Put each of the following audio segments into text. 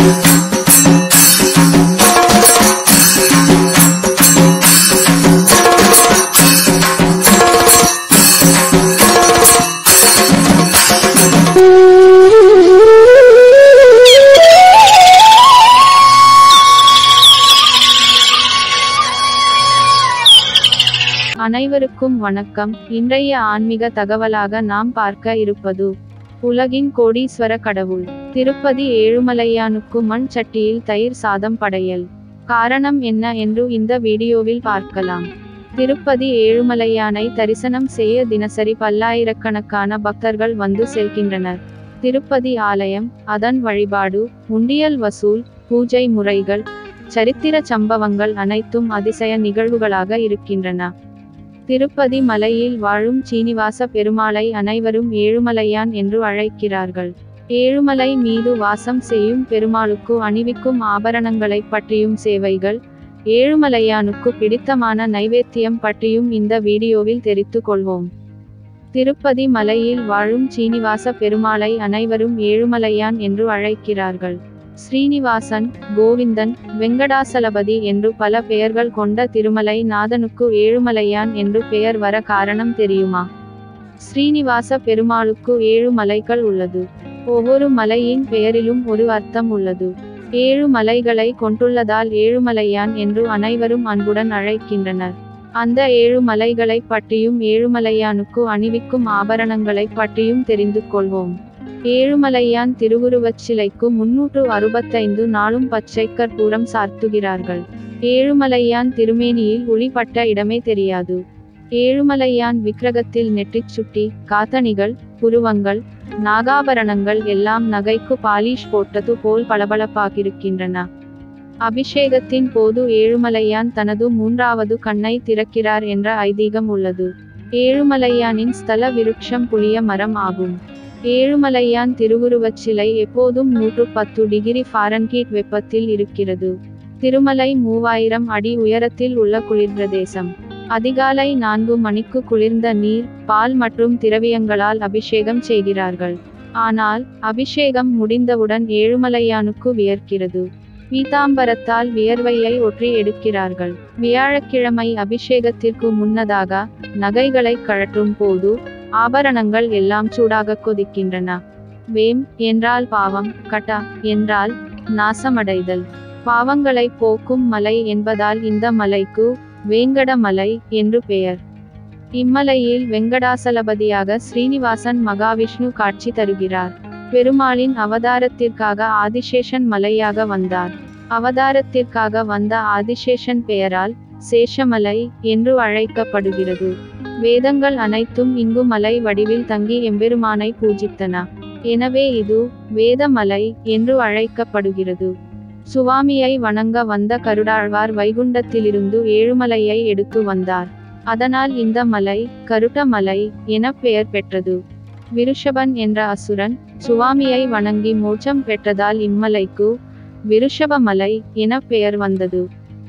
அனைவருக்கும் வணக்கம் இன்றைய ஆன்மீக தகவலாக நாம் பார்க்க இருப்பது உலகின் கோடீஸ்வர கடவுள் திருப்பதி ஏழுமலையானுக்கு மண் சட்டியில் தயிர் சாதம் படையல் காரணம் என்ன என்று இந்த வீடியோவில் பார்க்கலாம் திருப்பதி ஏழுமலையானை தரிசனம் செய்ய தினசரி பல்லாயிரக்கணக்கான பக்தர்கள் வந்து செல்கின்றனர் திருப்பதி ஆலயம் அதன் வழிபாடு உண்டியல் வசூல் பூஜை முறைகள் சரித்திர சம்பவங்கள் அனைத்தும் அதிசய நிகழ்வுகளாக இருக்கின்றன திருப்பதி மலையில் வாழும் சீனிவாச பெருமாளை அனைவரும் ஏழுமலையான் என்று அழைக்கிறார்கள் ஏழுமலை மீது வாசம் செய்யும் பெருமாளுக்கு அணிவிக்கும் ஆபரணங்களைப் பற்றியும் சேவைகள் ஏழுமலையானுக்கு பிடித்தமான நைவேத்தியம் பற்றியும் இந்த வீடியோவில் தெரிந்து கொள்வோம் திருப்பதி மலையில் வாழும் சீனிவாச பெருமாளை அனைவரும் ஏழுமலையான் என்று அழைக்கிறார்கள் ஸ்ரீனிவாசன் கோவிந்தன் வெங்கடாசலபதி என்று பல பெயர்கள் கொண்ட திருமலை நாதனுக்கு ஏழுமலையான் என்று பெயர் வர காரணம் தெரியுமா ஸ்ரீனிவாச பெருமாளுக்கு ஏழு மலைகள் உள்ளது ஒவ்வொரு மலையின் பெயரிலும் ஒரு அர்த்தம் உள்ளது ஏழு மலைகளை கொண்டுள்ளதால் ஏழுமலையான் என்று அனைவரும் அன்புடன் அழைக்கின்றனர் அந்த ஏழு மலைகளை பற்றியும் ஏழுமலையானுக்கு அணிவிக்கும் ஆபரணங்களை பற்றியும் தெரிந்து கொள்வோம் ஏழுமலையான் திருவுருவச் சிலைக்கு முன்னூற்று அறுபத்தைந்து நாளும் பச்சை கற்பூரம் சார்த்துகிறார்கள் ஏழுமலையான் திருமேனியில் ஒளிப்பட்ட இடமே தெரியாது ஏழுமலையான் விக்கிரகத்தில் நெற்றிச் சுட்டி காத்தணிகள் புருவங்கள் நாகாபரணங்கள் எல்லாம் நகைக்கு பாலிஷ் போட்டது போல் பளபளப்பாகிருக்கின்றன அபிஷேகத்தின் போது ஏழுமலையான் தனது மூன்றாவது கண்ணை திறக்கிறார் என்ற ஐதீகம் உள்ளது ஏழுமலையானின் ஸ்தல விருட்சம் புளிய மரம் ஆகும் ஏழுமலையான் திருவுருவச் சிலை எப்போதும் நூற்று பத்து டிகிரி ஃபாரன்கீட் வெப்பத்தில் இருக்கிறது திருமலை மூவாயிரம் அடி உயரத்தில் உள்ள குளிர்பிரதேசம் அதிகாலை நான்கு மணிக்கு குளிர்ந்த நீர் பால் மற்றும் திரவியங்களால் அபிஷேகம் செய்கிறார்கள் ஆனால் அபிஷேகம் முடிந்தவுடன் ஏழுமலையானுக்கு வியர்க்கிறது பீதாம்பரத்தால் வியர்வையை ஒற்றி எடுக்கிறார்கள் வியாழக்கிழமை அபிஷேகத்திற்கு முன்னதாக நகைகளை கழற்றும் போது ஆபரணங்கள் எல்லாம் சூடாக கொதிக்கின்றன வேம் என்றால் பாவம் கட்டா என்றால் நாசமடைதல் பாவங்களை போக்கும் மலை என்பதால் இந்த மலைக்கு வேங்கட மலை என்று பெயர் இம்மலையில் வெங்கடாசலபதியாக ஸ்ரீனிவாசன் மகாவிஷ்ணு காட்சி தருகிறார் பெருமாளின் அவதாரத்திற்காக ஆதிசேஷன் மலையாக வந்தார் அவதாரத்திற்காக வந்த ஆதிசேஷன் பெயரால் சேஷமலை என்று அழைக்கப்படுகிறது வேதங்கள் அனைத்தும் இங்கு மலை வடிவில் தங்கி எம்பெருமானை பூஜித்தன எனவே இது வேதமலை என்று அழைக்கப்படுகிறது சுவாமியை வணங்க வந்த கருடாழ்வார் வைகுண்டத்திலிருந்து ஏழுமலையை எடுத்து வந்தார் அதனால் இந்த மலை கருட்ட மலை என பெயர் பெற்றது விருஷபன் என்ற அசுரன் சுவாமியை வணங்கி மோட்சம் பெற்றதால் இம்மலைக்கு விருஷப மலை என பெயர் வந்தது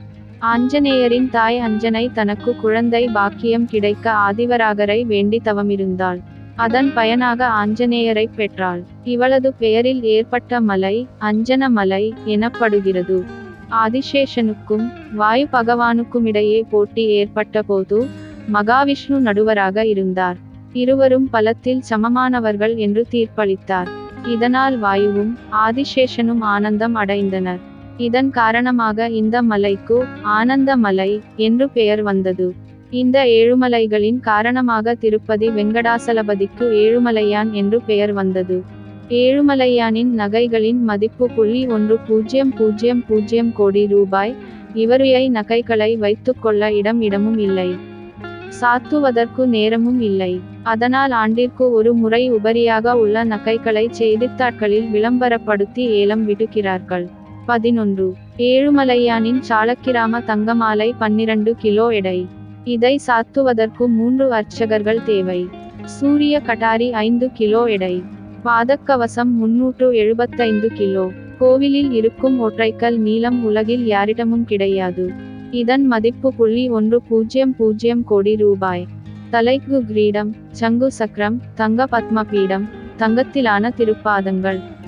ஆஞ்சநேயரின் தாய் அஞ்சனை தனக்கு குழந்தை பாக்கியம் கிடைக்க ஆதிவராகரை வேண்டி தவமிருந்தாள் அதன் பயனாக ஆஞ்சநேயரை பெற்றாள் இவளது பெயரில் ஏற்பட்ட மலை அஞ்சன மலை எனப்படுகிறது ஆதிசேஷனுக்கும் வாயு பகவானுக்குமிடையே போட்டி ஏற்பட்ட போது மகாவிஷ்ணு நடுவராக இருந்தார் இருவரும் பலத்தில் சமமானவர்கள் என்று தீர்ப்பளித்தார் இதனால் வாயுவும் ஆதிசேஷனும் ஆனந்தம் அடைந்தனர் இதன் காரணமாக இந்த மலைக்கு ஆனந்த மலை என்று பெயர் வந்தது இந்த ஏழுமலைகளின் காரணமாக திருப்பதி வெங்கடாசலபதிக்கு ஏழுமலையான் என்று பெயர் வந்தது ஏழுமலையானின் நகைகளின் மதிப்பு புள்ளி ஒன்று பூஜ்ஜியம் பூஜ்ஜியம் பூஜ்ஜியம் கோடி ரூபாய் இவருயை நகைகளை வைத்துக்கொள்ள இடம் இடமும் இல்லை சாத்துவதற்கு நேரமும் இல்லை அதனால் ஆண்டிற்கு ஒரு முறை உபரியாக உள்ள நகைகளை செய்தித்தாட்களில் விளம்பரப்படுத்தி ஏலம் விடுக்கிறார்கள் பதினொன்று ஏழுமலையானின் சாளக்கிராம தங்கமாலை பன்னிரண்டு கிலோ எடை இதை சாத்துவதற்கு மூன்று அர்ச்சகர்கள் தேவை சூரிய கட்டாரி ஐந்து கிலோ எடை பாதக்கவசம் முன்னூற்று எழுபத்தைந்து கிலோ கோவிலில் இருக்கும் ஒற்றைக்கல் நீளம் உலகில் யாரிடமும் கிடையாது இதன் மதிப்பு புள்ளி ஒன்று பூஜ்ஜியம் பூஜ்ஜியம் கோடி ரூபாய் தலைக்கு கிரீடம் சங்கு சக்கரம் தங்க பத்மபீடம் தங்கத்திலான திருப்பாதங்கள்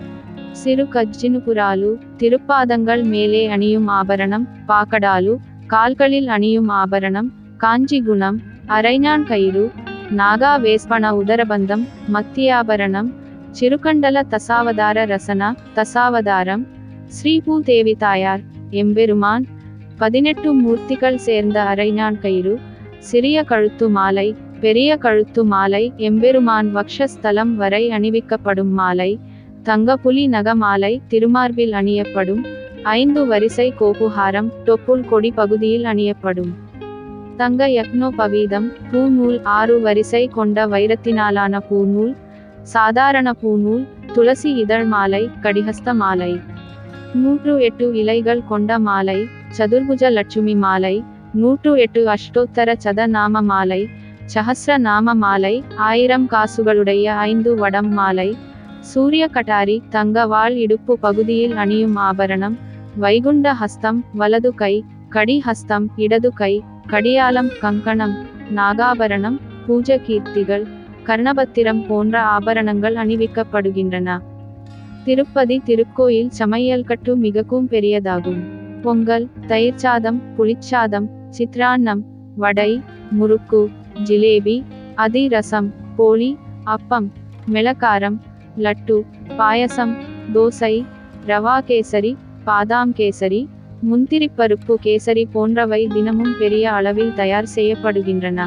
சிறு கஜ்ஜினுபுராலு திருப்பாதங்கள் மேலே அணியும் ஆபரணம் பாக்கடாலு கால்களில் அணியும் ஆபரணம் காஞ்சி குணம் அரைஞான் கயிறு நாகா வேஸ்பண உதரபந்தம் மத்தியாபரணம் சிறுகண்டல தசாவதார ரசனா தசாவதாரம் ஸ்ரீபூதேவி தாயார் எம்பெருமான் பதினெட்டு மூர்த்திகள் சேர்ந்த அரைஞான் கயிறு சிறிய கழுத்து மாலை பெரிய கழுத்து மாலை எம்பெருமான் வக்ஷஸ்தலம் வரை அணிவிக்கப்படும் மாலை தங்கப்புலி நக மாலை திருமார்பில் அணியப்படும் ஐந்து வரிசை கோபுஹாரம் தொப்புள் கொடி பகுதியில் அணியப்படும் தங்க யக்னோபவீதம் பூநூல் ஆறு வரிசை கொண்ட வைரத்தினாலான பூநூல் சாதாரண பூநூல் துளசி இதழ் மாலை கடிஹஸ்த மாலை நூற்று எட்டு இலைகள் கொண்ட மாலை சதுர்புஜ லட்சுமி மாலை நூற்று எட்டு அஷ்டோத்தர சத நாம மாலை சஹஸ்ர நாம மாலை ஆயிரம் காசுகளுடைய ஐந்து வடம் மாலை சூரிய கட்டாரி தங்க வாள் இடுப்பு பகுதியில் அணியும் ஆபரணம் வைகுண்ட ஹஸ்தம் வலது கை கடி ஹஸ்தம் இடது கை கடியாலம் கங்கணம் நாகாபரணம் பூஜ கீர்த்திகள் கர்ணபத்திரம் போன்ற ஆபரணங்கள் அணிவிக்கப்படுகின்றன திருப்பதி திருக்கோயில் சமையல்கட்டு மிகவும் பெரியதாகும் பொங்கல் தயிர் சாதம் புளிச்சாதம் சித்ரான்னம் வடை முறுக்கு ஜிலேபி அதிரசம் போளி அப்பம் மிளகாரம் லட்டு பாயசம் தோசை ரவா கேசரி பாதாம் கேசரி முந்திரிப்பருப்பு கேசரி போன்றவை தினமும் பெரிய அளவில் தயார் செய்யப்படுகின்றன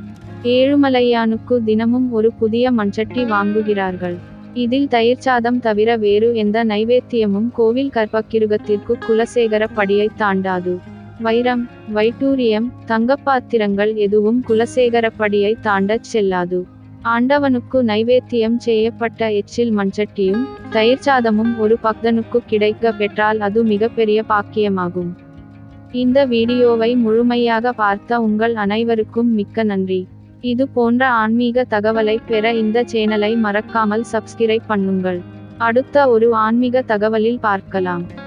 ஏழுமலையானுக்கு தினமும் ஒரு புதிய மண்சட்டி வாங்குகிறார்கள் இதில் தயிர் சாதம் தவிர வேறு எந்த நைவேத்தியமும் கோவில் கற்பக்கிருகத்திற்கு குலசேகர படியை தாண்டாது வைரம் வைட்டூரியம் தங்கப்பாத்திரங்கள் எதுவும் குலசேகரப்படியை தாண்டச் செல்லாது ஆண்டவனுக்கு நைவேத்தியம் செய்யப்பட்ட எச்சில் மண்சட்டியும் தயிர் சாதமும் ஒரு பக்தனுக்கு கிடைக்க பெற்றால் அது மிகப்பெரிய பாக்கியமாகும் இந்த வீடியோவை முழுமையாக பார்த்த உங்கள் அனைவருக்கும் மிக்க நன்றி இது போன்ற ஆன்மீக தகவலை பெற இந்த சேனலை மறக்காமல் சப்ஸ்கிரைப் பண்ணுங்கள் அடுத்த ஒரு ஆன்மீக தகவலில் பார்க்கலாம்